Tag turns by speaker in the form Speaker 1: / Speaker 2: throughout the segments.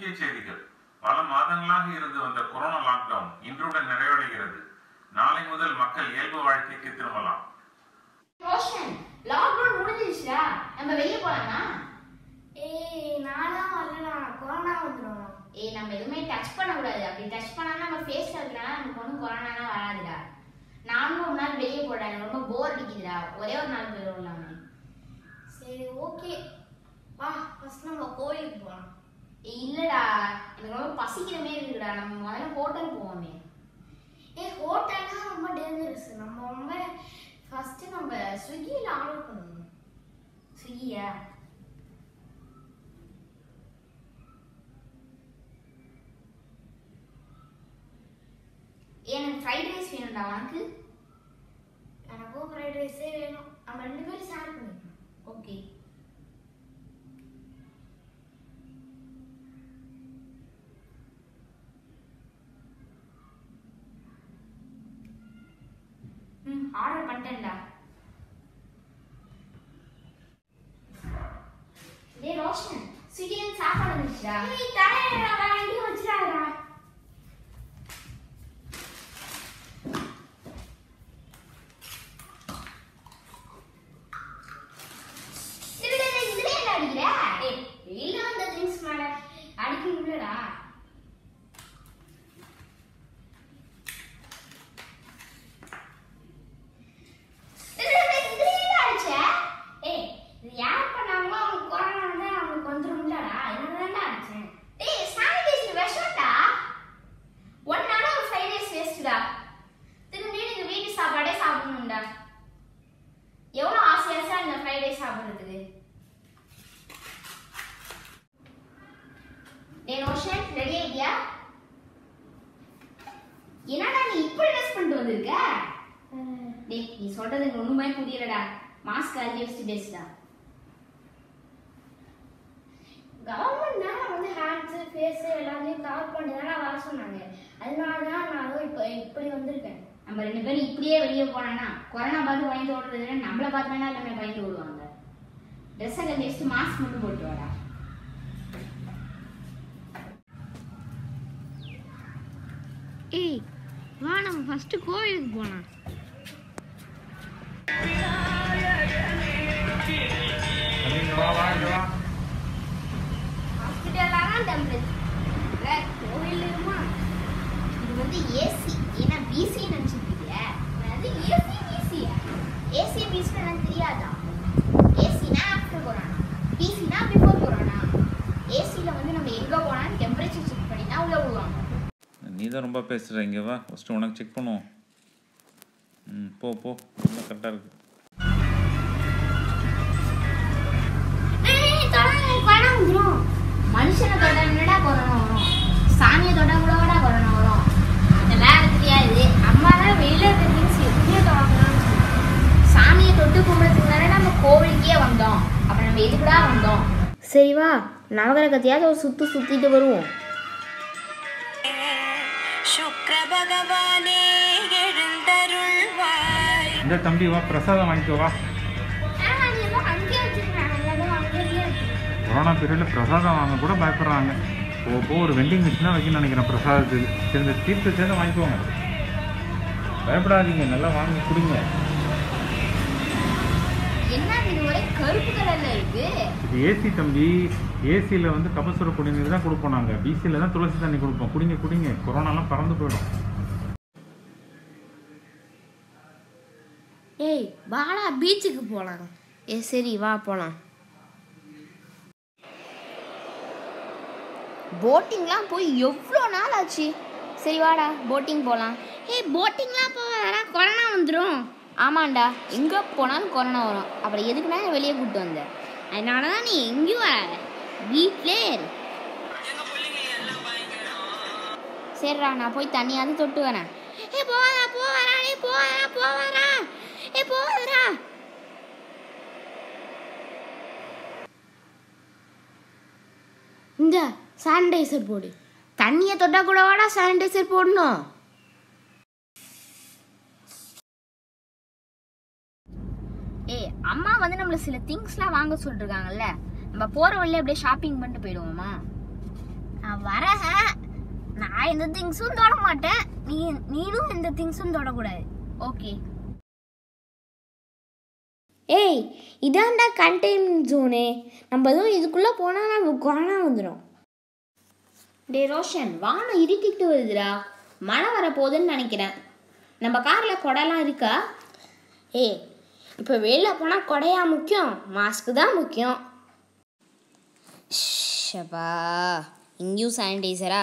Speaker 1: முக்கிய செய்திகள் பல மாதங்களாக இருந்து வந்த கொரோனா லாக்டவுன் இன்றுடன் நிறைவடைகிறது நாளை முதல் மக்கள் இயல்பு வாழ்க்கைக்கு திரும்பலாம்
Speaker 2: ரோஷன் லாக்டவுன் முடிஞ்சிருச்சுடா நம்ம வெளியே போலாமா
Speaker 3: ஏய் நான்லாம் வரலடா கொரோனா வந்துடும்
Speaker 2: ஏய் நம்ம எதுவுமே டச் பண்ணக்கூடாது அப்படி டச் பண்ணா நம்ம ஃபேஸ்ல இருக்கிறனால நமக்கு ஒன்றும் கொரோனாலாம் வராதுடா நானும் ஒரு நாள் வெளியே போறேன் எனக்கு ரொம்ப போர் அடிக்குதுடா ஒரே ஒரு நாள் போயிடலாமே
Speaker 3: சரி ஓகே வா ஃபர்ஸ்ட் நம்ம கோயிலுக்கு போகலாம்
Speaker 2: ஏய் இல்லடா எனக்கு ரொம்ப பசிக்கிற மாதிரி இருக்குடா நம்ம முதல்ல ஹோட்டல் போவோமே
Speaker 3: ஏய் ஹோட்டல்னா ரொம்ப டேஞ்சரஸ் நம்ம ரொம்ப ஃபர்ஸ்ட் நம்ம ஸ்விக்கியில் ஆர்டர் பண்ணணும்
Speaker 2: ஸ்விக்கியா எனக்கு ஃப்ரைட் ரைஸ் வேணும்டா உனக்கு
Speaker 3: எனக்கும் ஃப்ரைட் ரைஸே வேணும் நம்ம ரெண்டு பேரும் ஷேர் பண்ணிக்கலாம்
Speaker 2: ஓகே ம் ஆர்டர் பண்ணிட்டேன்டா டேய் ரோஷன் ஸ்விக்கில சாப்பாடு வந்துச்சுடா
Speaker 3: ஏய் தரையடா வாங்கி வச்சிடாதடா
Speaker 2: இதுல இதுல என்ன அடிக்கிற ஏய் வெளியில வந்த திங்ஸ் மேல அடிக்கணும்லடா இதுல இதுல என்ன அடிச்ச ஏய் இது யார் பண்ணாங்களோ அவங்க கொரோனா வந்தா அவங்களுக்கு வந்துரும்லடா என்னதான்டா அடிச்சேன் ஏய் சானிடைசர் விஷம்டா ஒன் நாள் ஒரு ஃப்ரைட் ரைஸ் வேஸ்ட்டுடா திரும்பி நீங்க வீட்டு சாப்பாடே சாப்பிடணும்டா எவ்வளோ ஆசை ஆசையா இந்த ஃப்ரைட் ரைஸ் சாப்பிடுறதுக்கு டேய் ரோஷன் ரெடி ஆயிட்டியா என்னடா நீ இப்படி ட்ரெஸ் பண்ணிட்டு வந்திருக்க டேய் நீ சொல்றது எனக்கு ஒண்ணுமே புரியலடா மாஸ்க் அள்ளி வச்சுட்டு பேசுடா
Speaker 3: கவர்மெண்ட் தான் வந்து ஹேண்ட்ஸு ஃபேஸு எல்லாத்தையும் கவர் பண்ணி தான் வர சொன்னாங்க அதனால தான் நான் அதுவும் இப்போ இப்படி வந்திருக்கேன்
Speaker 2: நம்ம ரெண்டு பேரும் இப்படியே வெளியே போனானா கொரோனா பார்த்து பயந்து ஓடுறது விட நம்மள பார்த்து வேணா எல்லாமே பயந்து ஓடுவாங்க ட்ரெஸ்ஸை கட்டி வச்சுட்டு மாஸ்க் மட்டும் போட்டு வாடா
Speaker 3: ஏய் வா நம்ம ஃபர்ஸ்ட் கோயிலுக்கு போலாம்
Speaker 2: ஹாஸ்பிட்டல்ல தான் டெம்பரேச்சர் கோவிலுமா இது வந்து ஏசி ஏன்னா பிசி நினைச்சிருக்கீங்க அது ஏசி பிசியா ஏசி பிசி எனக்கு தெரியாதா ஏசினா ஆஃப்டர் கொரோனா பிசினா பிஃபோர் கொரோனா ஏசியில் வந்து நம்ம எங்கே போனாலும் டெம்பரேச்சர் செக் பண்ணி தான் உள்ள விடுவாங்க
Speaker 4: நீ தான் ரொம்ப பேசுகிற இங்கே வா ஃபஸ்ட்டு உனக்கு செக் பண்ணுவோம் ம் போ போ ரொம்ப கரெக்டாக இருக்கு
Speaker 2: கொரோனா வந்துடும் மனுஷனை தொட என்னடா கொரோனா வரும் சாமியை தொட கூடடா கொரோனா வரும் இதெல்லாம் எனக்கு தெரியாது அம்மா தான் வெளியில இருக்க திங்ஸ் எப்படியே தொடங்கணும்னு சாமியை தொட்டு கும்பிடுறதுக்கு தானே நம்ம கோவிலுக்கே வந்தோம் அப்புறம் நம்ம எதுக்குடா வந்தோம்
Speaker 3: சரி வா நவகிரகத்தையாவது ஒரு சுத்து சுத்திட்டு வருவோம்
Speaker 5: சுக்ர பகவானே எழுந்தருள்வாய்
Speaker 1: இந்த தம்பி வா பிரசாதம் வாங்கிக்கோ வா
Speaker 3: அங்கேயே வச்சிருக்கேன் அங்கேயே
Speaker 1: கொரோனா பீரியடில் பிரசாதம் வாங்க கூட பயப்படுறாங்க போ போ ஒரு வெண்டிங் மிஷினாக வைக்கணும்னு நினைக்கிறேன் பிரசாதத்துக்கு சரி இந்த தீர்த்து சேர்ந்து வாங்கிக்கோங்க பயப்படாதீங்க நல்லா வாங்கி குடிங்க
Speaker 2: என்ன இது ஒரே கருப்பு கலர்ல இருக்கு
Speaker 1: இது ஏசி தம்பி ஏசியில் வந்து கபசுர குடிநீர் தான் கொடுப்போம் நாங்கள் பிசியில் தான் துளசி தண்ணி கொடுப்போம் குடிங்க குடிங்க கொரோனாலாம் பறந்து போயிடும்
Speaker 3: ஏய் வாடா பீச்சுக்கு போலாம் ஏ சரி வா போலாம்
Speaker 2: போட்டிங்லாம் போய் எவ்வளோ நாள் ஆச்சு சரி வாடா போட்டிங் போகலாம்
Speaker 3: ஏய் போட்டிங்லாம் போவாதடா கொரோனா வந்துடும்
Speaker 2: ஆமாண்டா எங்கே போனாலும் கொரோனா வரும் அப்புறம் எதுக்குன்னா என்னை வெளியே கூப்பிட்டு வந்த
Speaker 3: அதனால தான் நீ எங்கேயும் வராத வீட்டிலே இரு
Speaker 2: சரிடா நான் போய் தண்ணியாவது தொட்டு வரேன்
Speaker 3: ஏ போவாதா போவாரா நீ போவாரா போவாரா ஏ போவாதடா இந்த சானிடைசர் போடு தண்ணியை தொட்டா கூட வாடா சானிடைசர் போடணும்
Speaker 2: ஏய் அம்மா வந்து நம்மள சில திங்ஸ்லாம் வாங்க சொல்லிருக்காங்கல்ல நம்ம போற வழியில அப்படியே ஷாப்பிங் பண்ணிட்டு போயிடுவோமா நான் வரேன் நான் எந்த திங்ஸும் தொட மாட்டேன் நீ நீனும் எந்த திங்ஸும் தொடக்கூடாது ஓகே
Speaker 3: ஏய் இதான்டா கண்டெய்ன்மெண்ட் ஜோனு நம்ம எதுவும் இதுக்குள்ளே போனால் நம்ம கொரோனா வந்துடும்
Speaker 6: டே ரோஷன் வானம் இருட்டிட்டு வருதுடா மழை வரப்போகுதுன்னு நினைக்கிறேன் நம்ம காரில் குடலாம் இருக்கா
Speaker 3: ஏய் இப்போ வெளியில் போனால் கொடையா முக்கியம் மாஸ்க்கு தான் முக்கியம்
Speaker 6: ஷபா இங்கேயும் சானிடைசரா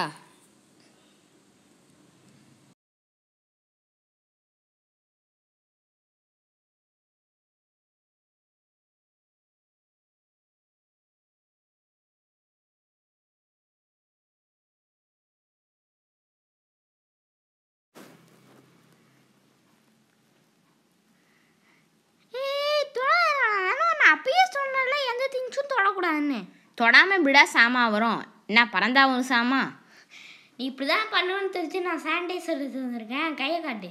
Speaker 2: ஏய் தொடாதடா நான் அப்பயே சொன்னேன்ல எந்த திங்ஸும் தொடக்கூடாதுன்னு
Speaker 6: தொடாமல் விடா சாமா வரும் என்ன பறந்தா வரும் சாமா
Speaker 2: நீ இப்படி தான் பண்ணுவேன்னு தெரிஞ்சு நான் சானிடைசர் எடுத்து வந்திருக்கேன் கையை காட்டு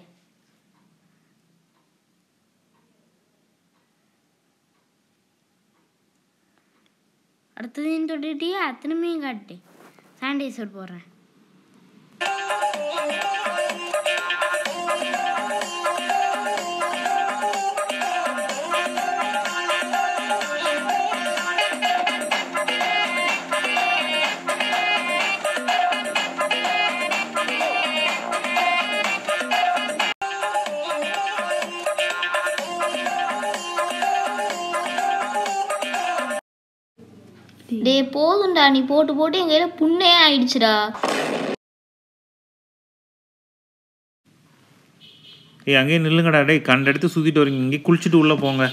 Speaker 2: அடுத்ததையும் தொட்டுட்டியா அத்தனைமையும் காட்டு சானிடைசர் போடுறேன்
Speaker 6: டே போதும்டா நீ போட்டு போட்டு என் கையில் புண்ணே ஆயிடுச்சுடா
Speaker 4: ஏய் அங்கேயே நில்லுங்கடா டேய் கண்ட எடுத்து சுற்றிட்டு வரீங்க இங்கே குளிச்சுட்டு உள்ளே போங்க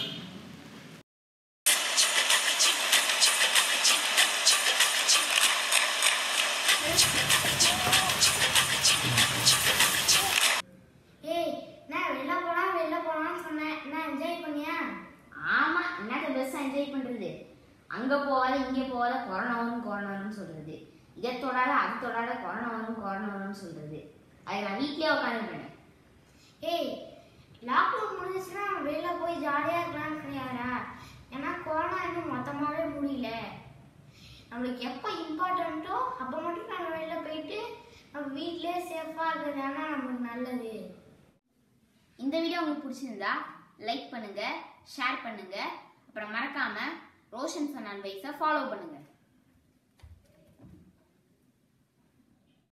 Speaker 2: ஏய் நான் வெளில போனா வெளில போனான்னு சொன்னேன் என்ன என்ஜாய் பண்ணியா
Speaker 6: ஆமா என்னத்த பெருசா என்ஜாய் பண்றது அங்க போகாத இங்க போகாத கொரோனா வரும் கொரோனா வரும்னு சொல்றது இதை தொடாத அது தொடாத கொரோனா வரும் கொரோனா வரும்னு சொல்றது அது நான் வீட்லயே உட்காந்துருப்பேன்
Speaker 2: ஏய் லாக்டவுன் முடிஞ்சிச்சுன்னா வெளில போய் ஜாலியாக இருக்கலாம்னு கிடையாதா ஏன்னா கொரோனா இன்னும் மொத்தமாகவே முடியல நம்மளுக்கு எப்போ இம்பார்ட்டண்ட்டோ அப்போ மட்டும் நம்ம வெளில போயிட்டு நம்ம வீட்டிலே சேஃபாக இருக்கிறது ஏன்னா நமக்கு நல்லது
Speaker 6: இந்த வீடியோ உங்களுக்கு பிடிச்சிருந்தா லைக் பண்ணுங்க ஷேர் பண்ணுங்க அப்புறம் மறக்காம ரோஷன் ஃபன் அட்வைஸை ஃபாலோ பண்ணுங்க